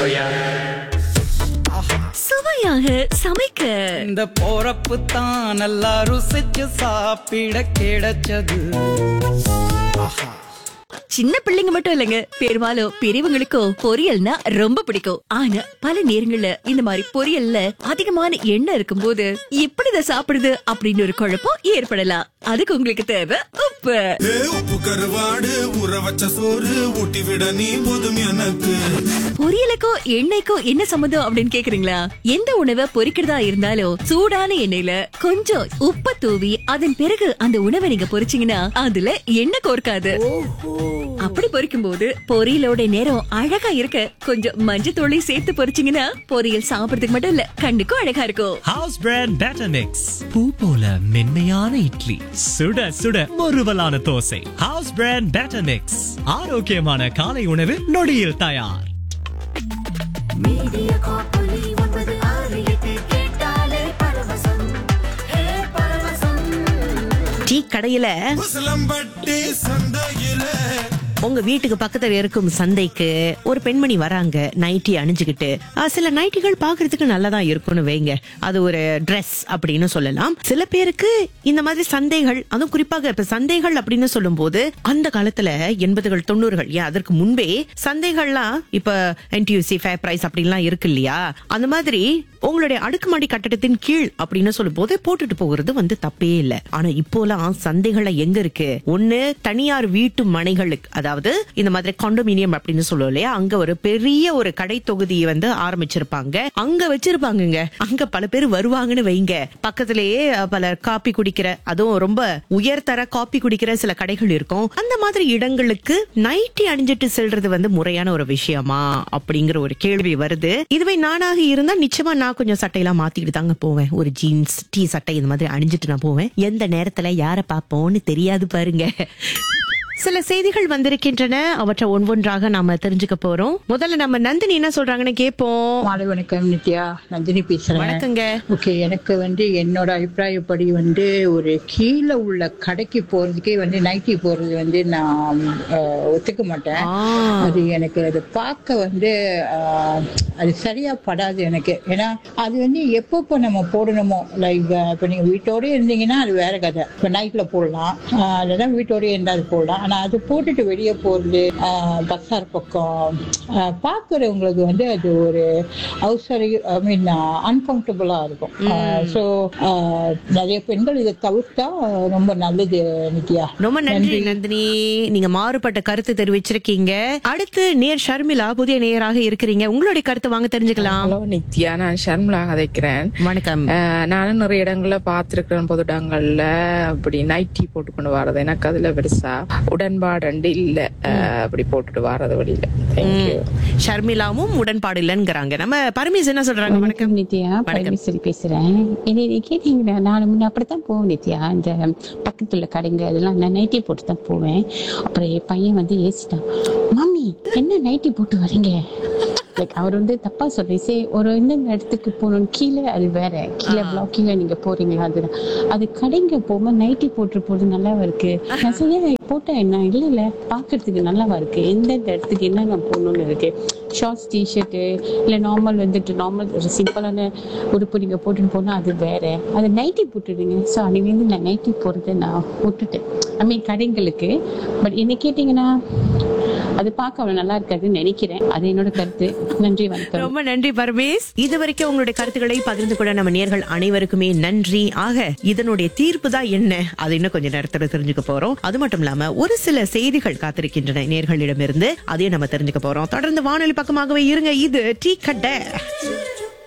சுவையா சுவையாக சமைக்க இந்த போறப்பு தான் நல்லா ருசிச்சு சாப்பிட கிடைச்சது சின்ன பிள்ளைங்க மட்டும் இல்லைங்க பெரும்பாலும் பெரியவங்களுக்கோ பொரியல்னா ரொம்ப பிடிக்கும் ஆனா பல நேரங்கள்ல இந்த மாதிரி பொரியல்ல அதிகமான எண்ணெய் இருக்கும்போது எப்படி இதை சாப்பிடுது அப்படின்னு ஒரு குழப்பம் ஏற்படலாம் அதுக்கு உங்களுக்கு தேவை உப்பு ஏ, உப்பு கருவாடு ஊற வச்ச சோறு ஊட்டி விட நீ போதும் எனக்கு பொரியலுக்கோ எண்ணெய்க்கோ என்ன சம்மந்தம் அப்படின்னு கேக்குறீங்களா எந்த உணவை பொரிக்கிறதா இருந்தாலும் சூடான எண்ணெயில கொஞ்சம் உப்ப தூவி அதன் பிறகு அந்த உணவை நீங்க பொரிச்சீங்கன்னா அதுல எண்ணெய் கோர்க்காது அப்படி பொரிக்கும் போது பொரியலோட நேரம் அழகா இருக்க கொஞ்சம் மஞ்சத்தூளை சேர்த்து பொரிச்சீங்கன்னா பொரியல் சாப்பிடுறதுக்கு மட்டும் இல்ல கண்ணுக்கும் அழகா இருக்கும் ஹவுஸ் பிராண்ட் பேட்டர் மிக்ஸ் பூ போல மென்மையான இட்லி சுட சுட முறுவலான dosa house brand batter mix ஆரோக்கியமான காலை உணவு நொடியில் தயார் டீ கடையில உசிலம்பட்டி சந்தையில உங்க வீட்டுக்கு பக்கத்துல இருக்கும் சந்தைக்கு ஒரு பெண்மணி வராங்க நைட்டி அணிஞ்சுக்கிட்டு ஆ, சில நைட்டிகள் பாக்குறதுக்கு நல்லதா இருக்கும்னு வைங்க அது ஒரு Dress அப்படின்னு சொல்லலாம் சில பேருக்கு இந்த மாதிரி சந்தைகள் அதுவும் குறிப்பாக இப்ப சந்தைகள் அப்படின்னு சொல்லும்போது அந்த காலத்துல எண்பதுகள் தொண்ணூறுகள் ஏன் அதற்கு முன்பே சந்தைகள்லாம் இப்ப என்டியூசி ஃபேர் பிரைஸ் அப்படின்லாம் இருக்கு இல்லையா அந்த மாதிரி உங்களுடைய அடுக்குமாடி கட்டடத்தின் கீழ் அப்படின்னு சொல்லும்போது போட்டுட்டு போகிறது வந்து தப்பே இல்ல ஆனா இப்போலாம் சந்தைகள்ல எங்க இருக்கு ஒண்ணு தனியார் வீட்டு மனைகளுக்கு அதாவது இந்த மாதிரி காண்டோமினியம் அப்படின்னு சொல்லுவோம் இல்லையா அங்க ஒரு பெரிய ஒரு கடை தொகுதியை வந்து ஆரம்பிச்சிருப்பாங்க அங்க வச்சிருப்பாங்கங்க அங்க பல பேர் வருவாங்கன்னு வைங்க பக்கத்திலேயே அஹ், பல காப்பி குடிக்கிற அதுவும் ரொம்ப உயர்தர காப்பி குடிக்கிற சில கடைகள் இருக்கும் அந்த மாதிரி இடங்களுக்கு நைட்டி அணிஞ்சிட்டு செல்றது வந்து முறையான ஒரு விஷயமா அப்படிங்கிற ஒரு கேள்வி வருது இதுவே நானாக இருந்தா நிச்சயமா நான் கொஞ்சம் சட்டையெல்லாம் மாத்திக்கிட்டு தாங்க போவேன் ஒரு ஜீன்ஸ் டீ சட்டை இந்த மாதிரி அணிஞ்சிட்டு நான் போவேன் எந்த நேரத்துல யார பாப்போம்னு தெரியாது பாருங்க சில செய்திகள் வந்திருக்கின்றன அவற்றை ஒவ்வொன்றாக நாம தெரிஞ்சுக்க போறோம் முதல்ல நம்ம நந்தினி என்ன சொல்றாங்கன்னு கேட்போம் மாலை வணக்கம் நித்யா நந்தினி பேசுறேன் வணக்கங்க ஓகே எனக்கு வந்து என்னோட அபிப்பிராயப்படி வந்து ஒரு கீழே உள்ள கடைக்கு போறதுக்கே வந்து நைட்டி போறது வந்து நான் அஹ், ஒத்துக்க மாட்டேன் ஆ. அது எனக்கு அது பார்க்க வந்து அஹ், அது சரியா படாது எனக்கு ஏன்னா அது வந்து எப்பப்போ நம்ம போடணுமோ லைக் இப்போ நீங்க வீட்டோட இருந்தீங்கன்னா அது வேற கதை இப்போ நைட்ல போடலாம் அஹ், இல்லைன்னா வீட்டோடய இருந்தால் அது போடலாம் ஆனா அது போட்டுட்டு வெளியே போறது பஸ்ஸார் பக்கம் அஹ், பார்க்கறவங்களுக்கு வந்து அது ஒரு அவசர ஐ மீன் அன்கம்ஃபர்டபுளா இருக்கும் ஸோ நிறைய பெண்கள் இதை தவிர்த்தா ரொம்ப நல்லது நித்யா ரொம்ப நன்றி நந்தினி நீங்க மாறுபட்ட கருத்து தெரிவிச்சிருக்கீங்க அடுத்து நேர் ஷர்மிளா புதிய நேயராக இருக்கிறீங்க உங்களுடைய கருத்து வாங்க தெரிஞ்சுக்கலாம் ஹலோ நித்யா நான் ஷர்மிளா கதைக்கிறேன் வணக்கம் அஹ் நானும் நிறைய இடங்கள்ல பாத்திருக்கிறேன் பொது இடங்கள்ல அப்படி நைட்டி போட்டு கொண்டு வர்றது எனக்கு அதுல பெருசா உடன்பாடு இல்ல அஹ் அப்படி போட்டுட்டு வர்றது வழியில தேங்க்யூ ஷர்மிளாவும் உடன்பாடு இல்லைங்கிறாங்க நம்ம பரமேஸ் என்ன சொல்றாங்க வணக்கம் நித்யா வணக்கம். பரமேஸ்வரி பேசுறேன் என்னை நீ கேட்டீங்கன்னா நான் முன்ன அப்படித்தான் போவேன் நித்யா இந்த பக்கத்துல கடைங்க அதெல்லாம் நான் நைட்டி போட்டு தான் போவேன் அப்புறம் என் பையன் வந்து ஏசிட்டான் மம்மி என்ன நைட்டி போட்டு வரீங்க லைக் அவர் வந்து தப்பா சொல்றேன் சே ஒரு எந்தெந்த இடத்துக்கு போகணும் கீழே அது வேற கீழே பிளாக் கீழே நீங்க போறீங்களா அது அது கடைங்க போகும்போது நைட்டி போட்டு போறது நல்லாவா இருக்கு நான் செய்ய போட்டா என்ன இல்ல இல்ல பாக்குறதுக்கு நல்லாவா இருக்கு எந்தெந்த இடத்துக்கு என்னென்ன போகணும்னு இருக்கு ஷார்ட்ஸ் டிஷர்ட்டு இல்லை நார்மல் வந்துட்டு நார்மல் ஒரு சிம்பிளான உடுப்பு நீங்கள் போட்டுட்டு போனால் அது வேற அது நைட்டி போட்டுடுங்க ஸோ அன்னையிலேருந்து நான் நைட்டி போடுறதை நான் விட்டுட்டேன் ஐ மீன் கடைங்களுக்கு பட் என்ன கேட்டிங்கன்னா அது பார்க்க அவ்வளோ நல்லா இருக்காதுன்னு நினைக்கிறேன் அது என்னோட கருத்து நன்றி வணக்கம் ரொம்ப நன்றி பரமேஸ் இது வரைக்கும் உங்களுடைய கருத்துக்களை பகிர்ந்து கொள்ள நம்ம நேர்கள் அனைவருக்குமே நன்றி ஆக இதனுடைய தீர்ப்பு தான் என்ன அது இன்னும் கொஞ்ச நேரத்துல தெரிஞ்சுக்க போறோம் அது மட்டும் இல்லாம ஒரு சில செய்திகள் காத்திருக்கின்றன நேர்களிடமிருந்து அதையும் நம்ம தெரிஞ்சுக்க போறோம் தொடர்ந்து வானொலி பக்கமாகவே இருங்க இது டீ கடை